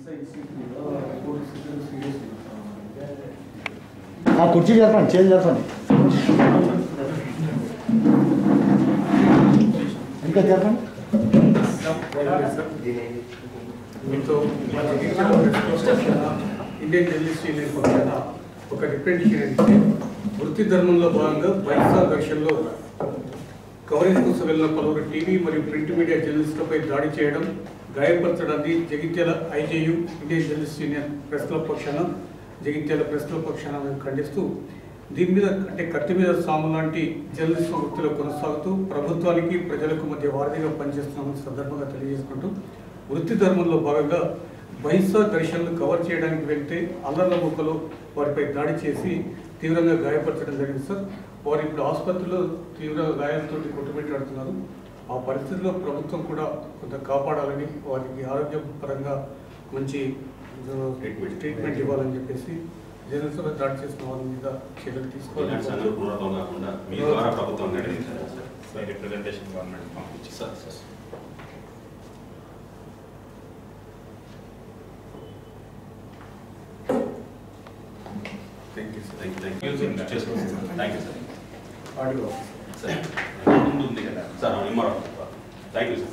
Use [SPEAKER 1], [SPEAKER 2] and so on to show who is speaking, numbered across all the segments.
[SPEAKER 1] ఆ కుర్చీ చెప్పండి చేంజ్ చెప్పండి ఇంకా చెప్పండి
[SPEAKER 2] మీతో మా జగిత్యాల ఇండియన్ జర్నలిస్ట్ యూనియన్ పక్షాన ఒక రిప్రజెంటేషన్ ఏంటంటే వృత్తి ధర్మంలో భాగంగా బైసా ఘర్షణలో కవరేజ్ కోసం వెళ్ళిన పలువురు టీవీ మరియు ప్రింట్ మీడియా జర్నలిస్టులపై దాడి చేయడం గాయపరచడాన్ని Jagtial IJU Indian journalist union press club పక్షాన జగిత్యాల ప్రెస్ క్లబ్ పక్షాన మేము ఖండిస్తూ దీని మీద అంటే కత్తి మీద సాము లాంటి జర్నలిస్ట్ వృత్తిలో కొనసాగుతూ ప్రభుత్వానికి ప్రజలకు మధ్య వారధిగా పనిచేస్తున్నామని సందర్భంగా తెలియజేసుకుంటూ వృత్తి ధర్మంలో భాగంగా బహిస్సా ఘర్షణలు కవర్ చేయడానికి వెళ్తే అల్లర్ల ముక్కలు వారిపై దాడి చేసి తీవ్రంగా గాయపరచడం జరిగింది సార్ వారు ఇప్పుడు ఆసుపత్రిలో తీవ్ర గాయాలతో కొట్టుమిట్టాడుతున్నారు ఆ పరిస్థితిలో ప్రభుత్వం కూడా కొంత కాపాడాలని వారికి ఆరోగ్యపరంగా మంచి ట్రీట్మెంట్ ట్రీట్మెంట్ ఇవ్వాలని చెప్పేసి జనసేన దాడి చేసిన వారి మీద చర్యలు
[SPEAKER 3] ఇలాంటి సంఘటనలు
[SPEAKER 2] తీసుకోవాలి
[SPEAKER 3] పునరావృతం కాకుండా మీ ద్వారా ప్రభుత్వం నిర్ణయించారు సార్
[SPEAKER 4] సార్ రిప్రజెంటేషన్ గవర్నమెంట్ పంపించి
[SPEAKER 3] sir sir
[SPEAKER 2] thank you sir
[SPEAKER 3] thank you thank you చేసుకోండి sir thank you sir
[SPEAKER 2] audio
[SPEAKER 3] sir ముందు ఉంది కదా సార్ ఇమ్మరా థ్యాంక్ యూ సార్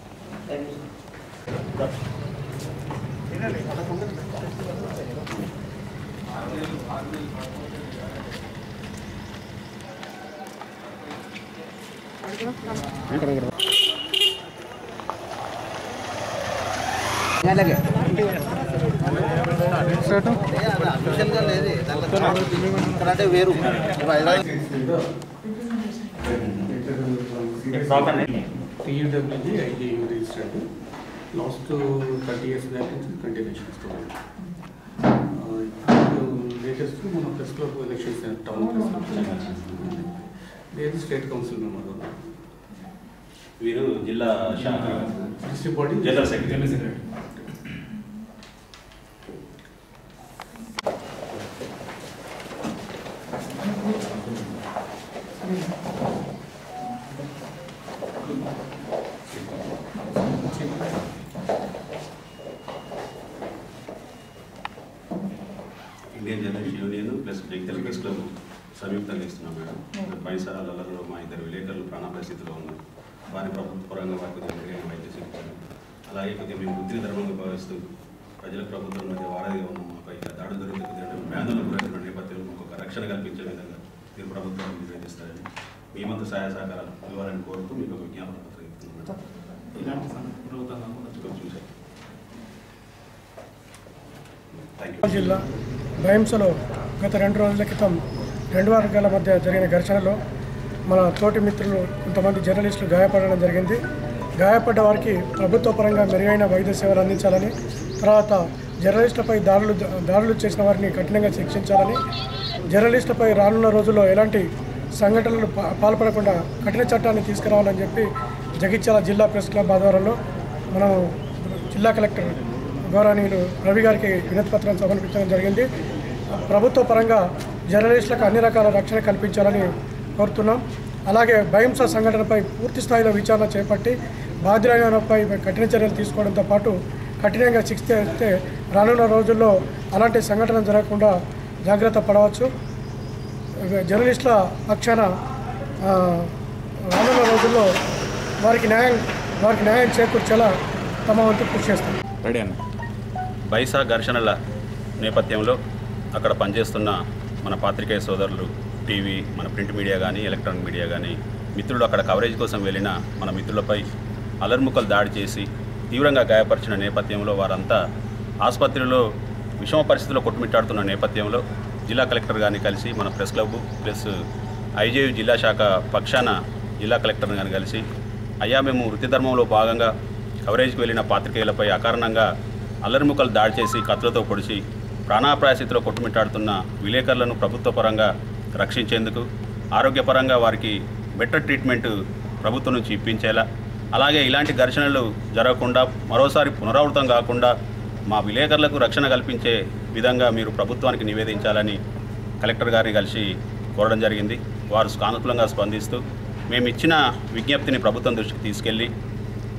[SPEAKER 5] అంటే వేరు
[SPEAKER 2] TUWJ IJU registered last thirty years back నుంచి కంటిన్యూషన్ ఇస్తున్నాం లేటెస్ట్ మన press club elections town press లేదు స్టేట్ కౌన్సిల్ మెంబర్
[SPEAKER 3] వీరు జిల్లా శాఖ
[SPEAKER 2] district body
[SPEAKER 3] general secretary Indian journalist union plus Jagtial press club సంయుక్తంగా ఇస్తున్నాం మేడం పైసరాలలో మా ఇద్దరు విలేకరులు ప్రాణ పరిస్థితిలో ఉన్నారు వారి ప్రభుత్వ పరంగా వారికి కొద్దిగా మెరుగైన వైద్య చికిత్సలు అలాగే కొద్దిగా మేము వృత్తి ధర్మంగా భావిస్తూ ప్రజల ప్రభుత్వం మధ్య వారధిగా ఉన్న మాపై దాడులు జరిగితే కొద్దిగా వ్యాధులకు గురైన నేపథ్యంలో మాకు ఒక రక్షణ కల్పించే విధంగా మీరు ప్రభుత్వాన్ని నిర్వహిస్తారని మీ వంతు సహాయ సహకారాలు ఇవ్వాలని కోరుతూ మీకు ఒక విజ్ఞాపన పత్రం ఇస్తున్నాం మేడం
[SPEAKER 4] ఇలాంటి సందర్భం
[SPEAKER 3] కొంచెం చూసారు థ్యాంక్ యూ
[SPEAKER 6] జిల్లా భయంసలో గత రెండు రోజుల క్రితం రెండు వర్గాల మధ్య జరిగిన ఘర్షణలో మన తోటి మిత్రులు కొంతమంది జర్నలిస్టులు గాయపడడం జరిగింది గాయపడ్డ వారికి ప్రభుత్వ పరంగా మెరుగైన వైద్య సేవలు అందించాలని తర్వాత జర్నలిస్టులపై దాడులు దాడులు చేసిన వారిని కఠినంగా శిక్షించాలని జర్నలిస్టులపై రానున్న రోజుల్లో ఎలాంటి సంఘటనలు పా- పాల్పడకుండా కఠిన చట్టాన్ని తీసుకురావాలని చెప్పి జగిత్యాల జిల్లా ప్రెస్ క్లబ్ ఆధ్వర్యంలో మనం జిల్లా కలెక్టర్ గౌరవనీయులు రవి గారికి వినతి పత్రం సమర్పించడం జరిగింది ప్రభుత్వ పరంగా జర్నలిస్టులకు అన్ని రకాల రక్షణ కల్పించాలని కోరుతున్నాం అలాగే భయంస సంఘటనపై పూర్తి స్థాయిలో విచారణ చేపట్టి బాధ్యులైనపై కఠిన చర్యలు తీసుకోవడంతో పాటు కఠినంగా శిక్షిస్తే రానున్న రోజుల్లో అలాంటి సంఘటన జరగకుండా జాగ్రత్త పడవచ్చు జర్నలిస్టుల పక్షాన ఆ, రానున్న రోజుల్లో వారికి న్యాయం వారికి న్యాయం చేకూర్చేలా తమ వంతు కృషి చేస్తాం
[SPEAKER 4] రెడీ అన్న
[SPEAKER 3] బైసా ఘర్షణల నేపథ్యంలో అక్కడ పనిచేస్తున్న మన పాత్రికేయ సోదరులు టీవీ మన ప్రింట్ మీడియా కానీ ఎలక్ట్రానిక్ మీడియా కానీ మిత్రులు అక్కడ కవరేజ్ కోసం వెళ్ళిన మన మిత్రులపై అలర్ముకలు దాడి చేసి తీవ్రంగా గాయపరిచిన నేపథ్యంలో వారంతా ఆసుపత్రిలో విషమ పరిస్థితుల్లో కొట్టుమిట్టాడుతున్న నేపథ్యంలో జిల్లా కలెక్టర్ గారిని కలిసి మన ప్రెస్ క్లబ్ ప్లస్ ఐజేయు జిల్లా శాఖ పక్షాన జిల్లా కలెక్టర్ గారిని కలిసి అయ్యా మేము వృత్తి ధర్మంలో భాగంగా కవరేజ్కి వెళ్ళిన పాత్రికేయులపై అకారణంగా అల్లరిముకలు దాడి చేసి కత్తులతో పొడిచి ప్రాణాపాయ స్థితిలో కొట్టుమిట్టాడుతున్న విలేకరులను ప్రభుత్వ పరంగా రక్షించేందుకు ఆరోగ్యపరంగా వారికి బెటర్ ట్రీట్మెంట్ ప్రభుత్వం నుంచి ఇప్పించేలా అలాగే ఇలాంటి ఘర్షణలు జరగకుండా మరోసారి పునరావృతం కాకుండా మా విలేకరులకు రక్షణ కల్పించే విధంగా మీరు ప్రభుత్వానికి నివేదించాలని కలెక్టర్ గారిని కలిసి కోరడం జరిగింది వారు సానుకూలంగా స్పందిస్తూ మేము ఇచ్చిన విజ్ఞప్తిని ప్రభుత్వం దృష్టికి తీసుకెళ్ళి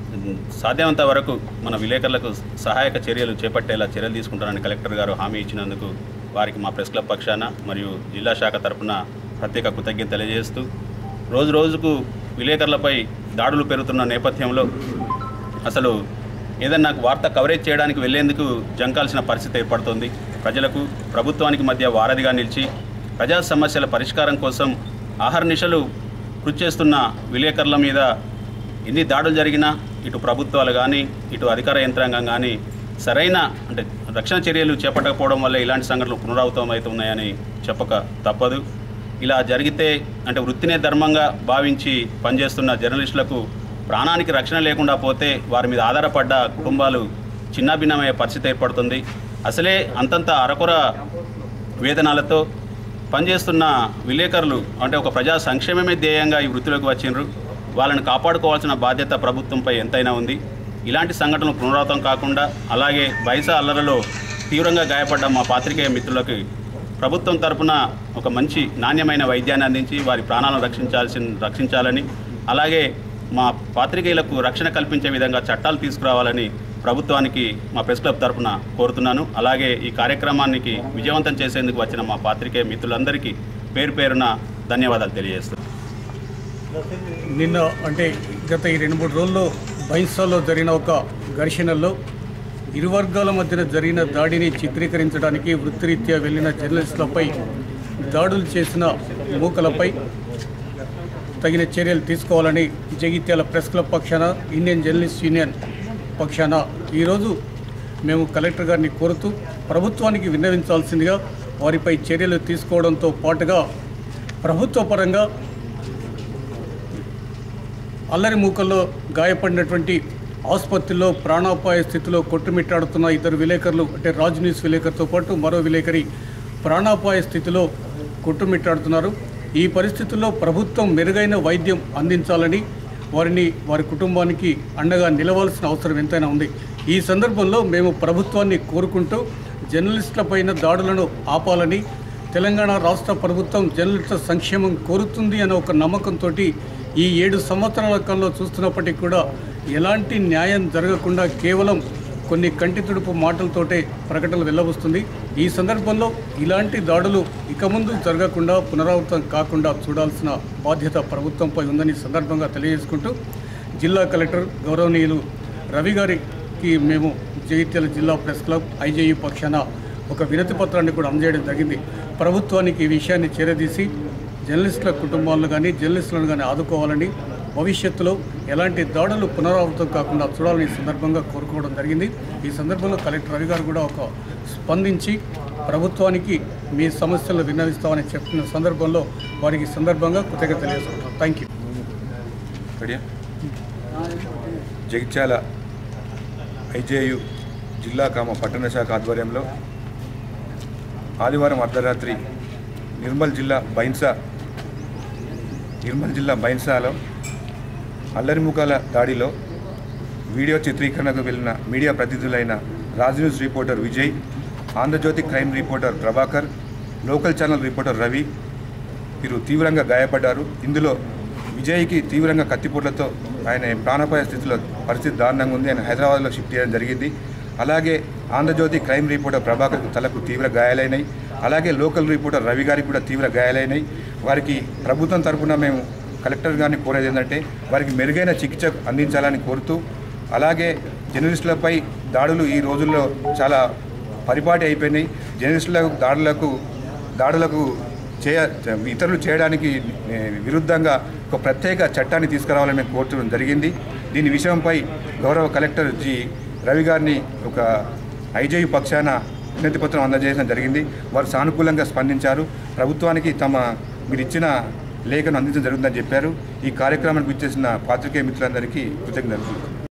[SPEAKER 3] సాధ్యమంత వరకు మన విలేకరులకు సహాయక చర్యలు చేపట్టేలా చర్యలు తీసుకుంటారని కలెక్టర్ గారు హామీ ఇచ్చినందుకు వారికి మా ప్రెస్ క్లబ్ పక్షాన మరియు జిల్లా శాఖ తరపున ప్రత్యేక కృతజ్ఞత తెలియజేస్తూ రోజు రోజుకు విలేకరులపై దాడులు పెరుగుతున్న నేపథ్యంలో అసలు ఏదన్నా వార్త కవరేజ్ చేయడానికి వెళ్లేందుకు జంకాల్సిన పరిస్థితి ఏర్పడుతోంది ప్రజలకు ప్రభుత్వానికి మధ్య వారధిగా నిలిచి ప్రజా సమస్యల పరిష్కారం కోసం ఆహర్నిశలు కృషి చేస్తున్న విలేకరుల మీద ఎన్ని దాడులు జరిగినా ఇటు ప్రభుత్వాలు కానీ ఇటు అధికార యంత్రాంగం కానీ సరైన అంటే రక్షణ చర్యలు చేపట్టకపోవడం వల్ల ఇలాంటి సంఘటనలు పునరావృతం అవుతున్నాయని చెప్పక తప్పదు ఇలా జరిగితే అంటే వృత్తినే ధర్మంగా భావించి పనిచేస్తున్న జర్నలిస్టులకు ప్రాణానికి రక్షణ లేకుండా పోతే వారి మీద ఆధారపడ్డ కుటుంబాలు చిన్నాభిన్నమయ్యే పరిస్థితి ఏర్పడుతుంది అసలే అంతంత అరకొర వేతనాలతో పనిచేస్తున్న విలేకరులు అంటే ఒక ప్రజా సంక్షేమమే ధ్యేయంగా ఈ వృత్తిలోకి వచ్చిండ్రు వాళ్ళని కాపాడుకోవాల్సిన బాధ్యత ప్రభుత్వంపై ఎంతైనా ఉంది ఇలాంటి సంఘటనలు పునరావృతం కాకుండా అలాగే బైసా అల్లరలో తీవ్రంగా గాయపడ్డ మా పాత్రికేయ మిత్రులకి ప్రభుత్వం తరపున ఒక మంచి నాణ్యమైన వైద్యాన్ని అందించి వారి ప్రాణాలను రక్షించాల్సి రక్షించాలని అలాగే మా పాత్రికేయులకు రక్షణ కల్పించే విధంగా చట్టాలు తీసుకురావాలని ప్రభుత్వానికి మా ప్రెస్ క్లబ్ తరపున కోరుతున్నాను అలాగే ఈ కార్యక్రమానికి విజయవంతం చేసేందుకు వచ్చిన మా పాత్రికేయ మిత్రులందరికీ పేరు పేరున ధన్యవాదాలు తెలియజేస్తున్నాను
[SPEAKER 2] నిన్న అంటే గత ఈ రెండు మూడు రోజుల్లో బైన్సాలో జరిగిన ఒక ఘర్షణలో ఇరు వర్గాల మధ్యన జరిగిన దాడిని చిత్రీకరించడానికి వృత్తిరీత్యా వెళ్లిన జర్నలిస్టులపై దాడులు చేసిన మూకలపై తగిన చర్యలు తీసుకోవాలని జగిత్యాల ప్రెస్ క్లబ్ పక్షాన ఇండియన్ జర్నలిస్ట్ యూనియన్ పక్షాన ఈరోజు మేము కలెక్టర్ గారిని కోరుతూ ప్రభుత్వానికి విన్నవించాల్సిందిగా వారిపై చర్యలు తీసుకోవడంతో పాటుగా ప్రభుత్వ పరంగా అల్లరి మూకల్లో గాయపడినటువంటి ఆసుపత్రిలో ప్రాణాపాయ స్థితిలో కొట్టుమిట్టాడుతున్న ఇద్దరు విలేకరులు అంటే రాజ్ న్యూస్ విలేకరితో పాటు మరో విలేకరి ప్రాణాపాయ స్థితిలో కొట్టుమిట్టాడుతున్నారు ఈ పరిస్థితుల్లో ప్రభుత్వం మెరుగైన వైద్యం అందించాలని వారిని వారి కుటుంబానికి అండగా నిలవాల్సిన అవసరం ఎంతైనా ఉంది ఈ సందర్భంలో మేము ప్రభుత్వాన్ని కోరుకుంటూ జర్నలిస్టులపైన దాడులను ఆపాలని తెలంగాణ రాష్ట్ర ప్రభుత్వం జర్నలిస్టుల సంక్షేమం కోరుతుంది అనే ఒక నమ్మకంతో ఈ ఏడు సంవత్సరాల కాలంలో చూస్తున్నప్పటికీ కూడా ఎలాంటి న్యాయం జరగకుండా కేవలం కొన్ని కంటి తుడుపు మాటలతోటే ప్రకటనలు వెళ్ళవస్తుంది ఈ సందర్భంలో ఇలాంటి దాడులు ఇక ముందు జరగకుండా పునరావృతం కాకుండా చూడాల్సిన బాధ్యత ప్రభుత్వంపై ఉందని ఈ సందర్భంగా తెలియజేసుకుంటూ జిల్లా కలెక్టర్ గౌరవనీయులు రవి గారికి మేము జగిత్యాల జిల్లా ప్రెస్ క్లబ్ ఐజేయు పక్షాన ఒక వినతి పత్రాన్ని కూడా అందజేయడం జరిగింది ప్రభుత్వానికి ఈ విషయాన్ని చేరదీసి జర్నలిస్టుల కుటుంబాలను కానీ జర్నలిస్టులను కానీ ఆదుకోవాలని భవిష్యత్తులో ఎలాంటి దాడులు పునరావృతం కాకుండా చూడాలని ఈ సందర్భంగా కోరుకోవడం జరిగింది ఈ సందర్భంలో కలెక్టర్ రవి గారు కూడా ఒక స్పందించి ప్రభుత్వానికి మీ సమస్యలు విన్నవిస్తామని చెప్పిన సందర్భంలో వారికి ఈ సందర్భంగా కృతజ్ఞత తెలియజేసుకుంటాం థ్యాంక్ యూ
[SPEAKER 7] రెడీయా జగిత్యాల ఐజేయు జిల్లా కామ పట్టణ శాఖ ఆధ్వర్యంలో ఆదివారం అర్ధరాత్రి నిర్మల్ జిల్లా బైన్సా నిర్మల్ జిల్లా బైన్సాలో అల్లరిముఖాల దాడిలో వీడియో చిత్రీకరణకు వెళ్ళిన మీడియా ప్రతినిధులైన Raj news reporter Vijay Andhra Jyothy crime reporter Prabhakar local channel reporter Ravi వీరు తీవ్రంగా గాయపడ్డారు ఇందులో విజయ్కి తీవ్రంగా కత్తిపోట్లతో ఆయన ప్రాణాపాయ స్థితిలో పరిస్థితి దారుణంగా ఉంది ఆయన హైదరాబాద్లో షిఫ్ట్ చేయడం జరిగింది అలాగే ఆంధ్రజ్యోతి క్రైమ్ రిపోర్టర్ ప్రభాకర్కు తలకు తీవ్ర గాయాలైనాయి అలాగే లోకల్ రిపోర్టర్ రవి గారికి కూడా తీవ్ర గాయాలైనాయి వారికి ప్రభుత్వం తరఫున మేము కలెక్టర్ గారిని కోరేది ఏంటంటే వారికి మెరుగైన చికిత్స అందించాలని కోరుతూ అలాగే జర్నలిస్టులపై దాడులు ఈ రోజుల్లో చాలా పరిపాటి అయిపోయినాయి జర్నలిస్టులకు దాడులకు దాడులకు చేయ ఇతరులు చేయడానికి ఏ, విరుద్ధంగా ఒక ప్రత్యేక చట్టాన్ని తీసుకురావాలని మేము కోరడం జరిగింది దీని విషయంపై గౌరవ కలెక్టర్ జి రవి గారిని ఒక ఐజేయు పక్షాన వినతి పత్రం అందజేయడం జరిగింది వారు సానుకూలంగా స్పందించారు ప్రభుత్వానికి తమ మీరు ఇచ్చిన లేఖను అందించడం జరుగుతుందని చెప్పారు ఈ కార్యక్రమానికి ఇచ్చేసిన పాత్రికేయ మిత్రులందరికీ కృతజ్ఞతలు